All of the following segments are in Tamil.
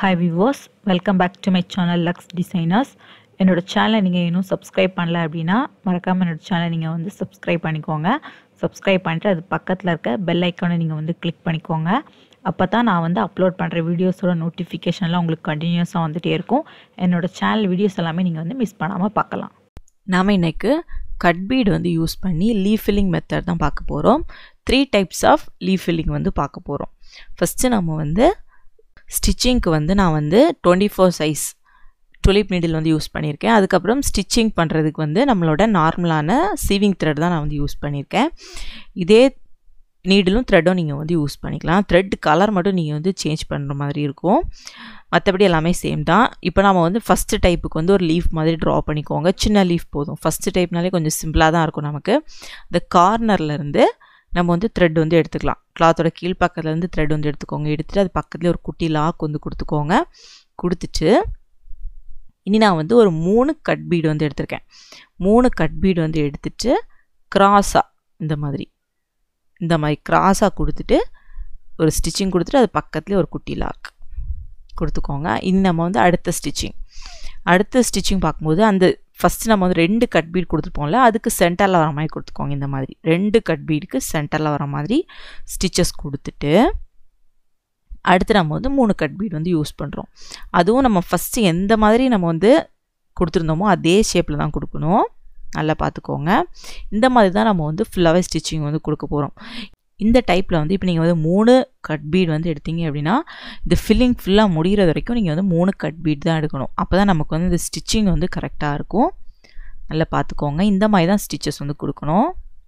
hi viewers welcome back to my channel lux designers என்னோட சேனலை நீங்கள் இன்னும் சப்ஸ்கிரைப் பண்ணல அப்படின்னா மறக்காமல் என்னோட சேனலை நீங்கள் வந்து சப்ஸ்கிரைப் பண்ணிக்கோங்க சப்ஸ்கிரைப் பண்ணிட்டு அது பக்கத்தில் இருக்க பெல் ஐக்கானை நீங்கள் வந்து கிளிக் பண்ணிக்கோங்க அப்போ தான் நான் வந்து அப்லோட் பண்ணுற வீடியோஸோட நோட்டிஃபிகேஷன்லாம் உங்களுக்கு கண்டினியூஸாக வந்துகிட்டே இருக்கும் என்னோட சேனல் வீடியோஸ் எல்லாமே நீங்கள் வந்து மிஸ் பண்ணாமல் பார்க்கலாம் நாம் இன்னைக்கு கட் பீட் வந்து யூஸ் பண்ணி லீஃப் ஃபில்லிங் மெத்தட் தான் பார்க்க போகிறோம் three types of leaf filling வந்து பார்க்க போகிறோம் ஃபஸ்ட்டு நம்ம வந்து ஸ்டிச்சிங்க்கு வந்து நான் வந்து twenty four size tulip needle வந்து யூஸ் பண்ணியிருக்கேன் அதுக்கப்புறம் ஸ்டிச்சிங் பண்ணுறதுக்கு வந்து நம்மளோட நார்மலான சீவிங் த்ரெட் தான் நான் வந்து யூஸ் பண்ணியிருக்கேன் இதே நீடிலும் த்ரெட்டும் நீங்கள் வந்து யூஸ் பண்ணிக்கலாம் த்ரெட் கலர் மட்டும் நீங்கள் வந்து சேஞ்ச் பண்ணுற மாதிரி இருக்கும் மற்றபடி எல்லாமே சேம் தான் இப்போ நம்ம வந்து ஃபஸ்ட்டு டைப்புக்கு வந்து ஒரு லீஃப் மாதிரி ட்ரா பண்ணிக்கோங்க சின்ன லீஃப் போதும் ஃபஸ்ட்டு டைப்னாலே கொஞ்சம் சிம்பிளாக தான் இருக்கும் நமக்கு இந்த கார்னர்லேருந்து நம்ம வந்து த்ரெட் வந்து எடுத்துக்கலாம் கிளாத்தோட கீழ் பக்கத்துலேருந்து த்ரெட் வந்து எடுத்துக்கோங்க எடுத்துகிட்டு அது பக்கத்துலேயே ஒரு குட்டி லாக் வந்து கொடுத்துக்கோங்க கொடுத்துட்டு இனி நான் வந்து ஒரு மூணு கட் பீடு வந்து எடுத்திருக்கேன் மூணு கட் பீடு வந்து எடுத்துட்டு க்ராஸாக இந்த மாதிரி இந்த மாதிரி க்ராஸாக கொடுத்துட்டு ஒரு ஸ்டிச்சிங் கொடுத்துட்டு அது பக்கத்துலேயே ஒரு குட்டி லாக் கொடுத்துக்கோங்க இனி நம்ம வந்து அடுத்த ஸ்டிச்சிங் அடுத்த ஸ்டிச்சிங் பார்க்கும்போது அந்த ஃபஸ்ட்டு நம்ம வந்து ரெண்டு கட் பீட் கொடுத்துருப்போம்ல அதுக்கு சென்டரில் வர மாதிரி கொடுத்துக்கோங்க இந்த மாதிரி ரெண்டு கட் பீடுக்கு சென்டரில் வர மாதிரி ஸ்டிச்சஸ் கொடுத்துட்டு அடுத்து நம்ம வந்து மூணு கட் பீட் வந்து யூஸ் பண்ணுறோம் அதுவும் நம்ம ஃபஸ்ட்டு எந்த மாதிரி நம்ம வந்து கொடுத்துருந்தோமோ அதே ஷேப்பில் தான் கொடுக்கணும் நல்லா பார்த்துக்கோங்க இந்த மாதிரி தான் நம்ம வந்து ஃபுல்லாகவே ஸ்டிச்சிங் வந்து கொடுக்க போகிறோம் இந்த டைப்பில் வந்து இப்போ நீங்கள் வந்து மூணு கட் பீட் வந்து எடுத்தீங்க அப்படின்னா இந்த ஃபில்லிங் ஃபுல்லாக முடிகிறது வரைக்கும் நீங்கள் வந்து மூணு கட் பீட் தான் எடுக்கணும் அப்போ தான் நமக்கு வந்து இந்த ஸ்டிச்சிங் வந்து கரெக்டாக இருக்கும் நல்லா பார்த்துக்கோங்க இந்த மாதிரி தான் ஸ்டிச்சஸ் வந்து கொடுக்கணும்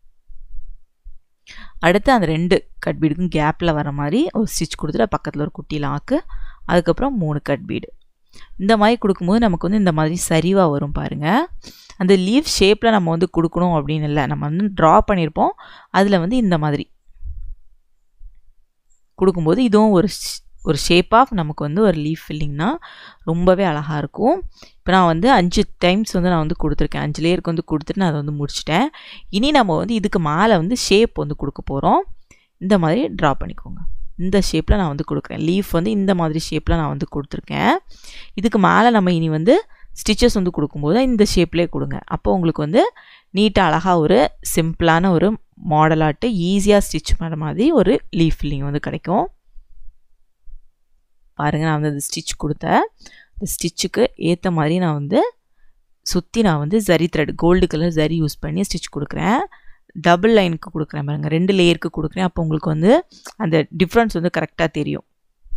அடுத்து அந்த ரெண்டு கட் பீடுக்கும் கேப்பில் வர மாதிரி ஒரு ஸ்டிச் கொடுத்துட்டு பக்கத்தில் ஒரு குட்டி லாக்கு அதுக்கப்புறம் மூணு கட் பீடு இந்த மாதிரி கொடுக்கும்போது நமக்கு வந்து இந்த மாதிரி சரிவாக வரும் பாருங்கள் அந்த லீவ் ஷேப்பில் நம்ம வந்து கொடுக்கணும் அப்படின்னு இல்லை நம்ம வந்து ட்ரா பண்ணியிருப்போம் அதில் வந்து இந்த மாதிரி கொடுக்கும்போது இதுவும் ஒரு ஒரு ஷேப் ஆஃப் நமக்கு வந்து ஒரு லீஃப் ஃபில்லிங்னா ரொம்பவே அழகாக இருக்கும் இப்போ நான் வந்து அஞ்சு டைம்ஸ் வந்து நான் வந்து கொடுத்துருக்கேன் அஞ்சு லேயருக்கு வந்து கொடுத்துட்டு நான் அதை வந்து முடிச்சிட்டேன் இனி நம்ம வந்து இதுக்கு மேலே வந்து ஷேப் வந்து கொடுக்க போகிறோம் இந்த மாதிரி ட்ரா பண்ணிக்கோங்க இந்த ஷேப்பில் நான் வந்து கொடுக்குறேன் லீஃப் வந்து இந்த மாதிரி ஷேப்பில் நான் வந்து கொடுத்துருக்கேன் இதுக்கு மேலே நம்ம இனி வந்து ஸ்டிச்சஸ் வந்து கொடுக்கும்போது இந்த ஷேப்லேயே கொடுங்க அப்போ உங்களுக்கு வந்து நீட்டாக அழகாக ஒரு சிம்பிளான ஒரு மாடலாட்டு ஈஸியாக ஸ்டிச் பண்ணுற மாதிரி ஒரு லீஃப் ஃபில்லிங் வந்து கிடைக்கும் பாருங்கள் நான் வந்து அந்த ஸ்டிச் கொடுத்தேன் அந்த ஸ்டிச்சுக்கு ஏற்ற மாதிரி நான் வந்து சுற்றி நான் வந்து zari thread gold colour zari use பண்ணி ஸ்டிச் கொடுக்குறேன் டபுள் லைனுக்கு கொடுக்குறேன் பாருங்கள் ரெண்டு லேயருக்கு கொடுக்குறேன் அப்போ உங்களுக்கு வந்து அந்த டிஃப்ரென்ஸ் வந்து கரெக்டாக தெரியும்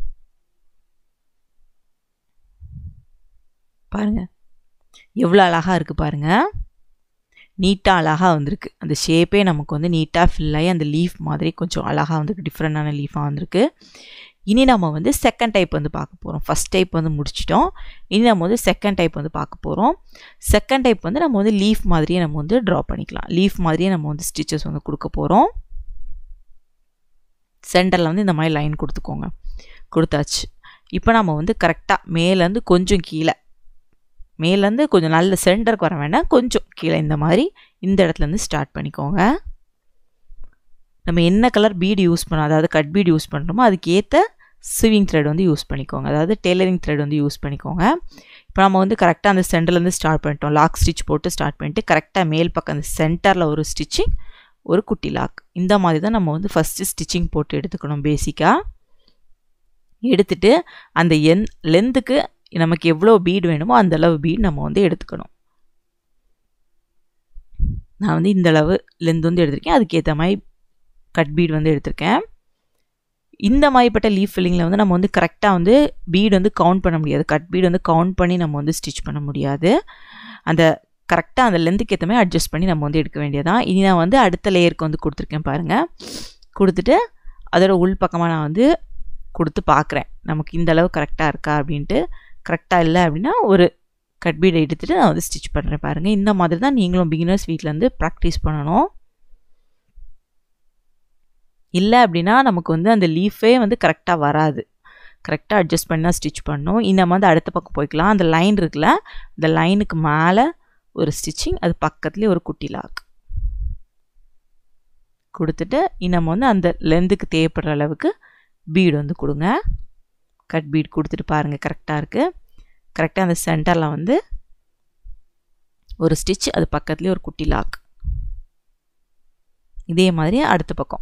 பாருங்கள் எவ்வளோ அழகாக இருக்குது பாருங்கள் நீட்டாக அழகாக வந்திருக்கு அந்த ஷேப்பே நமக்கு வந்து நீட்டாக ஃபில் ஆகி அந்த லீஃப் மாதிரி கொஞ்சம் அழகாக வந்திருக்கு டிஃப்ரெண்டான லீஃபாக வந்திருக்கு இனி நம்ம வந்து செகண்ட் டைப் வந்து பார்க்க போகிறோம் ஃபஸ்ட் டைப் வந்து முடிச்சிட்டோம் இனி நம்ம வந்து செகண்ட் டைப் வந்து பார்க்க போகிறோம் செகண்ட் டைப் வந்து நம்ம வந்து லீஃப் மாதிரியே நம்ம வந்து ட்ரா பண்ணிக்கலாம் லீஃப் மாதிரியே நம்ம வந்து ஸ்டிச்சஸ் வந்து கொடுக்க போகிறோம் சென்டரில் வந்து இந்த மாதிரி லைன் கொடுத்துக்கோங்க கொடுத்தாச்சு இப்போ நம்ம வந்து கரெக்டாக மேலேருந்து கொஞ்சம் கீழே மேலேருந்து கொஞ்சம் நல்ல சென்டருக்கு வர வேண்டாம் கொஞ்சம் கீழே இந்த மாதிரி இந்த இடத்துலேருந்து ஸ்டார்ட் பண்ணிக்கோங்க நம்ம என்ன கலர் பீடு யூஸ் பண்ணோம் அதாவது கட் பீடு யூஸ் பண்ணுறோமோ அதுக்கு ஏற்ற ஸ்விவிங் த்ரெட் வந்து யூஸ் பண்ணிக்கோங்க அதாவது டெய்லரிங் த்ரெட் வந்து யூஸ் பண்ணிக்கோங்க இப்போ நம்ம வந்து கரெக்டாக அந்த சென்டர்லேருந்து ஸ்டார்ட் பண்ணிட்டோம் லாக் ஸ்டிச் போட்டு ஸ்டார்ட் பண்ணிட்டு கரெக்டாக மேல் பக்கம் அந்த சென்டரில் ஒரு ஸ்டிச்சிங் ஒரு குட்டி லாக் இந்த மாதிரி தான் நம்ம வந்து ஃபஸ்ட்டு ஸ்டிச்சிங் போட்டு எடுத்துக்கணும் பேசிக்காக எடுத்துட்டு அந்த எந் லென்த்துக்கு நமக்கு எவ்வளோ பீடு வேணுமோ அந்த அளவு பீடு நம்ம வந்து எடுத்துக்கணும் நான் வந்து இந்த அளவு லென்த் வந்து எடுத்திருக்கேன் அதுக்கேற்ற மாதிரி கட் பீடு வந்து எடுத்திருக்கேன் இந்த மாதிரிப்பட்ட லீஃப் ஃபில்லிங்கில் வந்து நம்ம வந்து கரெக்டாக வந்து பீடு வந்து கவுண்ட் பண்ண முடியாது கட் பீடு வந்து கவுண்ட் பண்ணி நம்ம வந்து ஸ்டிச் பண்ண முடியாது அந்த கரெக்டாக அந்த லென்த்துக்கு ஏற்ற மாதிரி அட்ஜஸ்ட் பண்ணி நம்ம வந்து எடுக்க வேண்டியதான் இனி நான் வந்து அடுத்த லேயருக்கு வந்து கொடுத்துருக்கேன் பாருங்கள் கொடுத்துட்டு அதோட உள் பக்கமாக நான் வந்து கொடுத்து பார்க்குறேன் நமக்கு இந்த அளவு கரெக்டாக இருக்கா அப்படின்ட்டு கரெக்டாக இல்லை அப்படின்னா ஒரு கட் பீடை எடுத்துகிட்டு நான் வந்து ஸ்டிச் பண்ணுறேன் பாருங்கள் இந்த மாதிரி தான் நீங்களும் பிகினர்ஸ் வீட்டில் வந்து ப்ராக்டிஸ் பண்ணணும் இல்லை அப்படின்னா நமக்கு வந்து அந்த லீஃபே வந்து கரெக்டாக வராது கரெக்டாக அட்ஜஸ்ட் பண்ணி தான் ஸ்டிச் பண்ணணும் இந்த மாதிரி அடுத்த பக்கம் போய்க்கலாம் அந்த லைன் இருக்குல்ல அந்த லைனுக்கு மேலே ஒரு ஸ்டிச்சிங் அது பக்கத்துலேயே ஒரு குட்டி லாக் கொடுத்துட்டு நம்ம வந்து அந்த லென்த்துக்கு தேவைப்படுற அளவுக்கு பீடு வந்து கொடுங்க கட் பீட் கொடுத்துட்டு பாருங்கள் கரெக்டாக இருக்குது கரெக்டாக அந்த சென்டரில் வந்து ஒரு ஸ்டிச் அது பக்கத்துலேயே ஒரு குட்டி லாக் இதே மாதிரி அடுத்த பக்கம்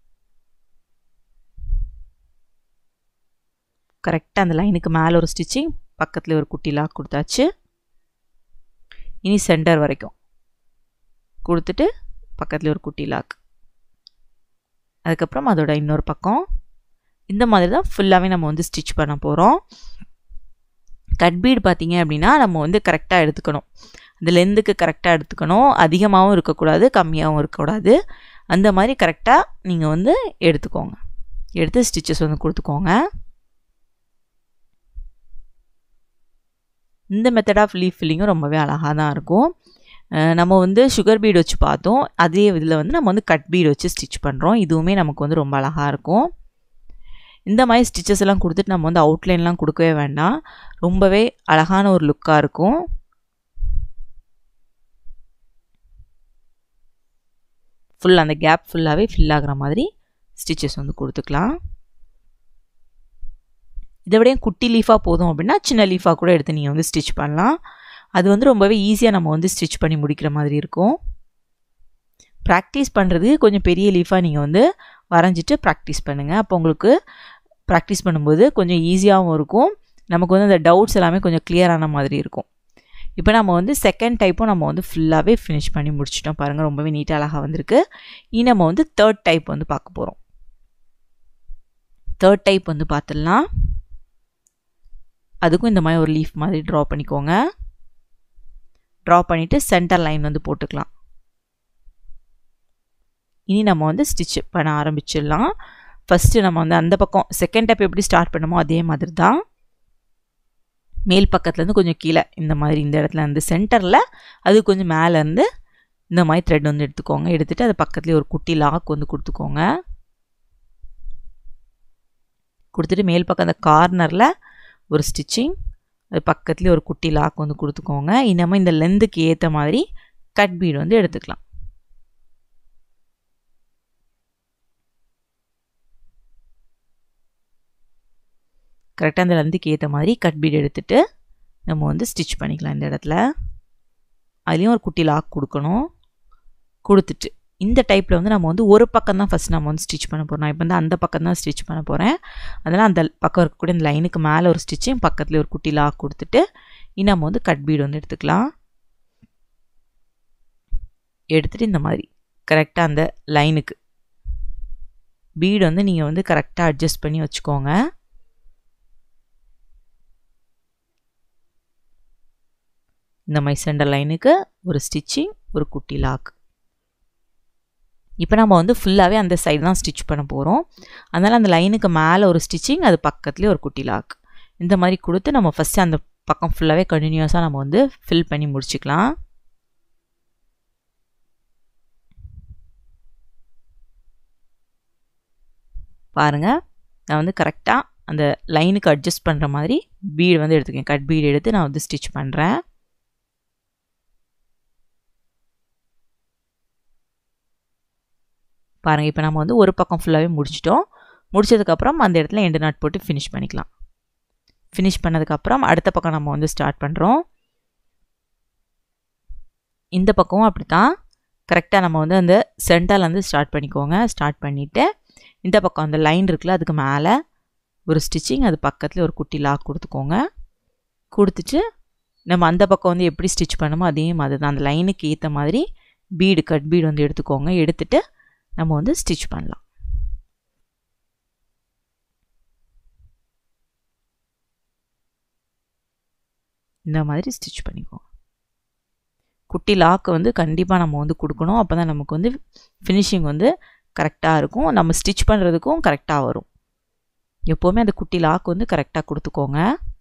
கரெக்டாக அந்த லைனுக்கு மேலே ஒரு ஸ்டிச்சிங் பக்கத்தில் ஒரு குட்டி லாக் கொடுத்தாச்சு இனி சென்டர் வரைக்கும் கொடுத்துட்டு பக்கத்தில் ஒரு குட்டி லாக் அதுக்கப்புறம் அதோட இன்னொரு பக்கம் இந்த மாதிரி தான் ஃபுல்லாகவே நம்ம வந்து ஸ்டிச் பண்ண போகிறோம் கட் பீட் பார்த்தீங்க அப்படின்னா நம்ம வந்து கரெக்டாக எடுத்துக்கணும் அந்த லென்த்துக்கு கரெக்டாக எடுத்துக்கணும் அதிகமாகவும் இருக்கக்கூடாது கம்மியாகவும் இருக்கக்கூடாது அந்த மாதிரி கரெக்டாக நீங்கள் வந்து எடுத்துக்கோங்க எடுத்து ஸ்டிச்சஸ் வந்து கொடுத்துக்கோங்க இந்த மெத்தட் ஆஃப் லீஃப் ஃபில்லிங்கும் ரொம்பவே அழகாக தான் இருக்கும் நம்ம வந்து சுகர் பீட் வச்சு பார்த்தோம் அதே இதில் வந்து நம்ம வந்து கட் பீட் வச்சு ஸ்டிச் பண்ணுறோம் இதுவுமே நமக்கு வந்து ரொம்ப அழகாக இருக்கும் இந்த மாதிரி ஸ்டிச்சஸ் எல்லாம் கொடுத்துட்டு நம்ம வந்து அவுட்லைன்லாம் கொடுக்கவே வேண்டாம் ரொம்பவே அழகான ஒரு லுக்காக இருக்கும் ஃபுல் அந்த கேப் ஃபுல்லாகவே ஃபில் ஆகிற மாதிரி ஸ்டிச்சஸ் வந்து கொடுத்துக்கலாம் இதை விட குட்டி லீஃபாக போதும் அப்படின்னா சின்ன லீஃபாக கூட எடுத்து நீங்கள் வந்து ஸ்டிச் பண்ணலாம் அது வந்து ரொம்பவே ஈஸியாக நம்ம வந்து ஸ்டிச் பண்ணி முடிக்கிற மாதிரி இருக்கும் ப்ராக்டிஸ் பண்ணுறது கொஞ்சம் பெரிய லீஃபாக நீங்கள் வந்து வரைஞ்சிட்டு ப்ராக்டிஸ் பண்ணுங்கள் அப்போ உங்களுக்கு ப்ராக்டிஸ் பண்ணும்போது கொஞ்சம் ஈஸியாகவும் இருக்கும் நமக்கு வந்து அந்த டவுட்ஸ் எல்லாமே கொஞ்சம் கிளியரான மாதிரி இருக்கும் இப்போ நம்ம வந்து செகண்ட் டைப்பும் நம்ம வந்து ஃபுல்லாகவே ஃபினிஷ் பண்ணி முடிச்சிட்டோம் பாருங்கள் ரொம்பவே நீட்டாக அழகாக வந்திருக்கு இனி நம்ம வந்து தேர்ட் டைப் வந்து பார்க்க போகிறோம் தேர்ட் டைப் வந்து பார்த்துடலாம் அதுக்கும் இந்த மாதிரி ஒரு லீஃப் மாதிரி ட்ரா பண்ணிக்கோங்க ட்ரா பண்ணிவிட்டு சென்டர் லைன் வந்து போட்டுக்கலாம் இனி நம்ம வந்து ஸ்டிச் பண்ண ஆரம்பிச்சிடலாம் ஃபஸ்ட்டு நம்ம வந்து அந்த பக்கம் செகண்ட் டைப் எப்படி ஸ்டார்ட் பண்ணமோ அதே மாதிரி தான் மேல் பக்கத்துலேருந்து கொஞ்சம் கீழே இந்த மாதிரி இந்த இடத்துல இருந்து சென்டரில் அது கொஞ்சம் மேலேருந்து இந்த மாதிரி த்ரெட் வந்து எடுத்துக்கோங்க எடுத்துகிட்டு அது பக்கத்துலேயே ஒரு குட்டி லாக் வந்து கொடுத்துக்கோங்க கொடுத்துட்டு மேல் பக்கம் அந்த கார்னரில் ஒரு ஸ்டிச்சிங் அது பக்கத்துலேயே ஒரு குட்டி லாக் வந்து கொடுத்துக்கோங்க இன்னமும் இந்த லென்த்துக்கு ஏற்ற மாதிரி கட் பீட் வந்து எடுத்துக்கலாம் கரெக்டாக அந்த லென்த்துக்கு ஏற்ற மாதிரி கட் பீட் எடுத்துகிட்டு நம்ம வந்து ஸ்டிச் பண்ணிக்கலாம் இந்த இடத்துல அதுலேயும் ஒரு குட்டி லாக் கொடுக்கணும் கொடுத்துட்டு இந்த டைப்பில் வந்து நம்ம வந்து ஒரு பக்கம் தான் ஃபஸ்ட் நம்ம வந்து ஸ்டிச் பண்ண போகிறோம் நான் இப்போ வந்து அந்த பக்கம் தான் ஸ்டிச் பண்ண போகிறேன் அதனால் அந்த பக்கம் இருக்கக்கூடிய இந்த லைனுக்கு மேலே ஒரு ஸ்டிச்சிங் பக்கத்தில் ஒரு குட்டி லாக் கொடுத்துட்டு இன்னும் நம்ம வந்து கட் பீடு வந்து எடுத்துக்கலாம் எடுத்துகிட்டு இந்த மாதிரி கரெக்டாக அந்த லைனுக்கு பீடு வந்து நீங்கள் வந்து கரெக்டாக அட்ஜஸ்ட் பண்ணி வச்சுக்கோங்க இந்த மாதிரி சென்டர் லைனுக்கு ஒரு ஸ்டிச்சிங் ஒரு குட்டி லாக் இப்போ நம்ம வந்து ஃபுல்லாகவே அந்த சைடு தான் ஸ்டிச் பண்ண போகிறோம் அதனால் அந்த லைனுக்கு மேலே ஒரு ஸ்டிச்சிங் அது பக்கத்துலேயே ஒரு குட்டி லாக் இந்த மாதிரி கொடுத்து நம்ம ஃபஸ்ட்டு அந்த பக்கம் ஃபுல்லாகவே கண்டினியூஸாக நம்ம வந்து ஃபில் பண்ணி முடிச்சுக்கலாம் பாருங்கள் நான் வந்து கரெக்டாக அந்த லைனுக்கு அட்ஜஸ்ட் பண்ணுற மாதிரி பீடு வந்து எடுத்துக்கேன் கட் பீடு எடுத்து நான் வந்து ஸ்டிச் பண்ணுறேன் பாருங்கள் இப்போ நம்ம வந்து ஒரு பக்கம் ஃபுல்லாகவே முடிச்சிட்டோம் முடிச்சதுக்கப்புறம் அந்த இடத்துல எண்டு நாட் போட்டு ஃபினிஷ் பண்ணிக்கலாம் ஃபினிஷ் பண்ணதுக்கப்புறம் அடுத்த பக்கம் நம்ம வந்து ஸ்டார்ட் பண்ணுறோம் இந்த பக்கமும் அப்படி தான் கரெக்டாக நம்ம வந்து அந்த சென்டர்லேருந்து ஸ்டார்ட் பண்ணிக்கோங்க ஸ்டார்ட் பண்ணிவிட்டு இந்த பக்கம் அந்த லைன் இருக்குல்ல அதுக்கு மேலே ஒரு ஸ்டிச்சிங் அது பக்கத்தில் ஒரு குட்டி லாக் கொடுத்துக்கோங்க கொடுத்துட்டு நம்ம அந்த பக்கம் வந்து எப்படி ஸ்டிச் பண்ணமோ அதே மாதிரி தான் அந்த லைனுக்கு ஏற்ற மாதிரி பீடு கட் பீடு வந்து எடுத்துக்கோங்க எடுத்துகிட்டு நம்ம வந்து ஸ்டிச் பண்ணலாம் இந்த மாதிரி ஸ்டிச் பண்ணிக்குவோம் குட்டி லாக்கு வந்து கண்டிப்பாக நம்ம வந்து கொடுக்கணும் அப்போ தான் நமக்கு வந்து ஃபினிஷிங் வந்து கரெக்டாக இருக்கும் நம்ம ஸ்டிச் பண்ணுறதுக்கும் கரெக்டாக வரும் எப்போவுமே அந்த குட்டி லாக் வந்து கரெக்டாக கொடுத்துக்கோங்க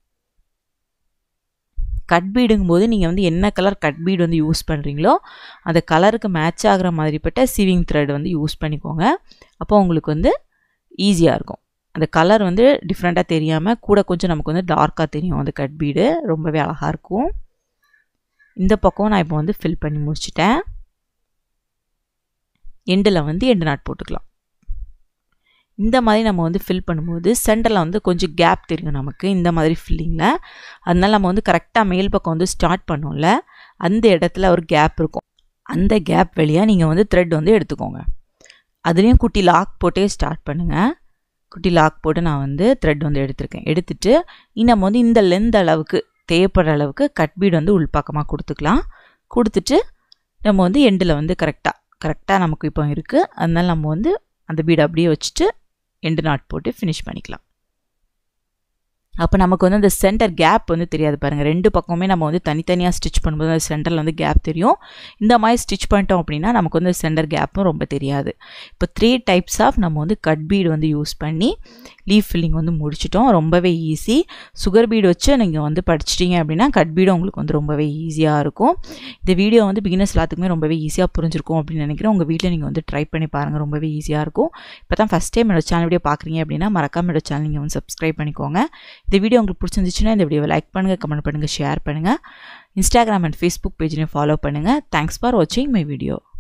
கட் பீடுங்கும் போது நீங்கள் வந்து என்ன கலர் கட் பீடு வந்து யூஸ் பண்ணுறீங்களோ அந்த கலருக்கு மேட்ச் ஆகிற மாதிரிப்பட்ட சிவிங் த்ரெட் வந்து யூஸ் பண்ணிக்கோங்க அப்போ உங்களுக்கு வந்து ஈஸியாக இருக்கும் அந்த கலர் வந்து டிஃப்ரெண்ட்டாக தெரியாமல் கூட கொஞ்சம் நமக்கு வந்து டார்க்காக தெரியும் அந்த கட் பீடு ரொம்பவே அழகாக இருக்கும் இந்த பக்கம் நான் இப்போ வந்து ஃபில் பண்ணி முடிச்சிட்டேன் எண்டில் வந்து எண்டு நாட் போட்டுக்கலாம் இந்த மாதிரி நம்ம வந்து ஃபில் பண்ணும்போது சென்டரில் வந்து கொஞ்சம் கேப் தெரியும் நமக்கு இந்த மாதிரி ஃபில்லிங்கில் அதனால நம்ம வந்து கரெக்டாக மேல் பக்கம் வந்து ஸ்டார்ட் பண்ணோம்ல அந்த இடத்துல ஒரு கேப் இருக்கும் அந்த கேப் வழியாக நீங்கள் வந்து த்ரெட் வந்து எடுத்துக்கோங்க அதுலேயும் குட்டி லாக் போட்டே ஸ்டார்ட் பண்ணுங்கள் குட்டி லாக் போட்டு நான் வந்து த்ரெட் வந்து எடுத்திருக்கேன் எடுத்துட்டு இனி நம்ம வந்து இந்த லென்த் அளவுக்கு தேவைப்படுற அளவுக்கு கட் பீட் வந்து உள்பக்கமாக கொடுத்துக்கலாம் கொடுத்துட்டு நம்ம வந்து எண்டில் வந்து கரெக்டாக கரெக்டாக நமக்கு இப்போ இருக்குது அதனால நம்ம வந்து அந்த பீடை அப்படியே வச்சுட்டு எண்டு நாட் போட்டு ஃபினிஷ் பண்ணிக்கலாம் அப்போ நமக்கு வந்து அந்த சென்டர் கேப் வந்து தெரியாது பாருங்கள் ரெண்டு பக்கமுமே நம்ம வந்து தனித்தனியாக ஸ்டிச் பண்ணும்போது அந்த சென்டரில் வந்து கேப் தெரியும் இந்த மாதிரி ஸ்டிச் பண்ணிட்டோம் அப்படின்னா நமக்கு வந்து சென்டர் கேப்பும் ரொம்ப தெரியாது இப்போ த்ரீ டைப்ஸ் ஆஃப் நம்ம வந்து கட் பீடு வந்து யூஸ் பண்ணி லீஃப் ஃபில்லிங் வந்து முடிச்சிட்டோம் ரொம்பவே ஈஸி சுகர் பீடு வச்சு நீங்கள் வந்து படிச்சிட்டிங்க அப்படின்னா கட் பீடு உங்களுக்கு வந்து ரொம்பவே ஈஸியாக இருக்கும் இந்த வீடியோ வந்து பிகினர்ஸ் எல்லாத்துக்குமே ரொம்பவே ஈஸியாக புரிஞ்சிருக்கும் அப்படின்னு நினைக்கிறேன் உங்கள் வீட்டில் நீங்கள் வந்து ட்ரை பண்ணி பாருங்கள் ரொம்பவே ஈஸியாக இருக்கும் இப்போ தான் ஃபஸ்ட் டைம் என்னோட சேனல் வீடியோ பார்க்குறீங்க அப்படின்னா மறக்காம என்னோட சேனல் நீங்கள் வந்து சப்ஸ்கிரைப் பண்ணிக்கோங்க இந்த வீடியோ உங்களுக்கு பிடிச்சிருந்துச்சுன்னா இந்த வீடியோவை லைக் பண்ணுங்கள் கமெண்ட் பண்ணுங்கள் ஷேர் பண்ணுங்கள் இன்ஸ்டாகிராம் அண்ட் ஃபேஸ்புக் பேஜ்லையும் ஃபாலோ பண்ணுங்கள் தேங்க்ஸ் ஃபார் வாட்சிங் மை வீடியோ